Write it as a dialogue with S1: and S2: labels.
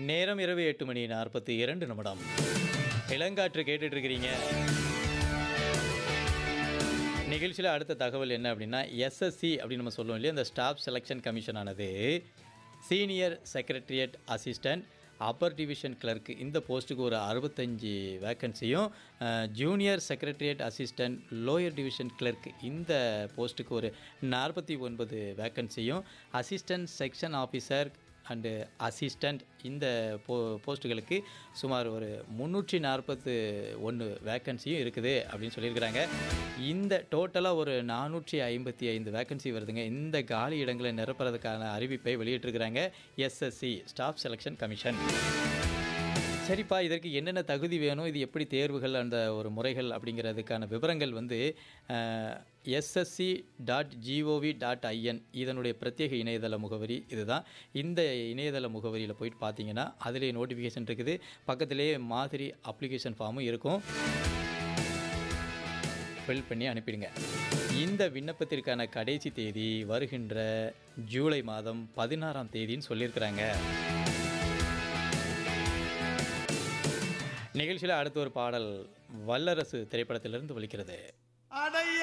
S1: நேரம் இரவு எட்டு மணி நாற்பத்தி இரண்டு நிமிடம் இளங்காற்று கேட்டுட்டு இருக்கிறீங்க நிகழ்ச்சியில் அடுத்த தகவல் என்ன அப்படின்னா எஸ்எஸ்சி அப்படின்னு நம்ம சொல்லுவோம் இல்லையா இந்த ஸ்டாஃப் செலெக்ஷன் கமிஷன் ஆனது senior secretariat assistant upper division clerk இந்த போஸ்ட்டுக்கு ஒரு அறுபத்தஞ்சி வேக்கன்சியும் junior secretariat assistant lower division clerk இந்த போஸ்ட்டுக்கு ஒரு நாற்பத்தி ஒன்பது வேக்கன்சியும் assistant section officer and assistant இந்த போ போஸ்ட்டுகளுக்கு சுமார் ஒரு முந்நூற்றி நாற்பத்து ஒன்று வேக்கன்சியும் இருக்குது அப்படின்னு சொல்லியிருக்கிறாங்க இந்த டோட்டலாக ஒரு நானூற்றி ஐம்பத்தி ஐந்து வேக்கன்சி வருதுங்க இந்த காலி இடங்களை நிரப்புறதுக்கான அறிவிப்பை வெளியிட்டிருக்கிறாங்க எஸ்எஸ்சி ஸ்டாஃப் செலெக்ஷன் கமிஷன் சரிப்பா இதற்கு என்னென்ன தகுதி வேணும் இது எப்படி தேர்வுகள் அந்த ஒரு முறைகள் அப்படிங்கிறதுக்கான விவரங்கள் வந்து SSC dot G O V dot I N இதனுடைய பிரத்யேக இணையதள முகவரி இதுதான் இந்த இணையதள முகவரியில் போயிட்டு பார்த்தீங்கன்னா அதிலே நோட்டிஃபிகேஷன் இருக்குது பக்கத்திலேயே மாதிரி அப்ளிகேஷன் ஃபார்மும் இருக்கும் ஃபில் பண்ணி அனுப்பிடுங்க இந்த விண்ணப்பத்திற்கான கடைசி தேதி வருகின்ற ஜூலை மாதம் பதினாறாம் தேதின்னு சொல்லியிருக்கிறாங்க நிகழ்ச்சியில் அடுத்த ஒரு பாடல் வல்லரசு திரைப்படத்திலிருந்து ஒலிக்கிறது
S2: அடைய